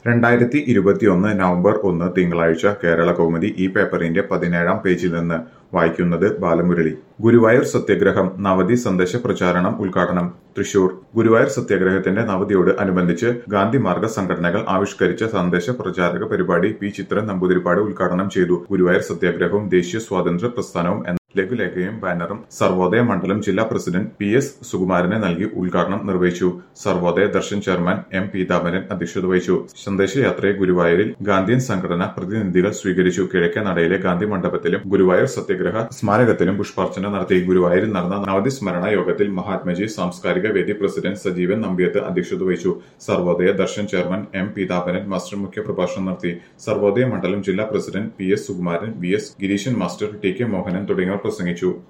രണ്ടായിരത്തി ഇരുപത്തിയൊന്ന് നവംബർ ഒന്ന് തിങ്കളാഴ്ച കേരള കൗമുദി ഈ പേപ്പറിന്റെ പതിനേഴാം പേജിൽ നിന്ന് വായിക്കുന്നത് ബാലമുരളി ഗുരുവായൂർ സത്യാഗ്രഹം നവതി സന്ദേശ പ്രചാരണം ഉദ്ഘാടനം തൃശൂർ ഗുരുവായൂർ സത്യാഗ്രഹത്തിന്റെ നവതിയോട് അനുബന്ധിച്ച് ഗാന്ധി മാർഗ സംഘടനകൾ ആവിഷ്കരിച്ച സന്ദേശ പ്രചാരക പരിപാടി പി ചിത്രൻ നമ്പൂതിരിപ്പാട് ഉദ്ഘാടനം ചെയ്തു ഗുരുവായൂർ സത്യാഗ്രഹവും ദേശീയ സ്വാതന്ത്ര്യ പ്രസ്ഥാനവും എന്ന ലഘുലേഖയും ബാനറും സർവോദയ മണ്ഡലം ജില്ലാ പ്രസിഡന്റ് പി എസ് സുകുമാരനെ നൽകി ഉദ്ഘാടനം നിർവഹിച്ചു സർവോദയ ദർശൻ ചെയർമാൻ എം പീതാംബരൻ അധ്യക്ഷത വഹിച്ചു സന്ദേശയാത്രയെ ഗുരുവായൂരിൽ ഗാന്ധിയൻ സംഘടന പ്രതിനിധികൾ സ്വീകരിച്ചു കിഴക്കേ നടയിലെ ഗാന്ധി മണ്ഡപത്തിലും ഗുരുവായൂർ സത്യാഗ്രഹ സ്മാരകത്തിലും പുഷ്പാർച്ചന നടത്തി ഗുരുവായൂരിൽ നടന്ന നവതി സ്മരണ യോഗത്തിൽ മഹാത്മജി സാംസ്കാരിക വേദി പ്രസിഡന്റ് സജീവൻ നമ്പ്യത്ത് അധ്യക്ഷത വഹിച്ചു Sarvodaya Darshan chairman M Peethambaran master മുഖ്യ പ്രഭാഷണം നടത്തി സർവോദയ മണ്ഡലം ജില്ലാ president P S Sukumaran V S Gireeshan master T K Mohanan തുടങ്ങിയവർ പ്രസംഗിച്ചു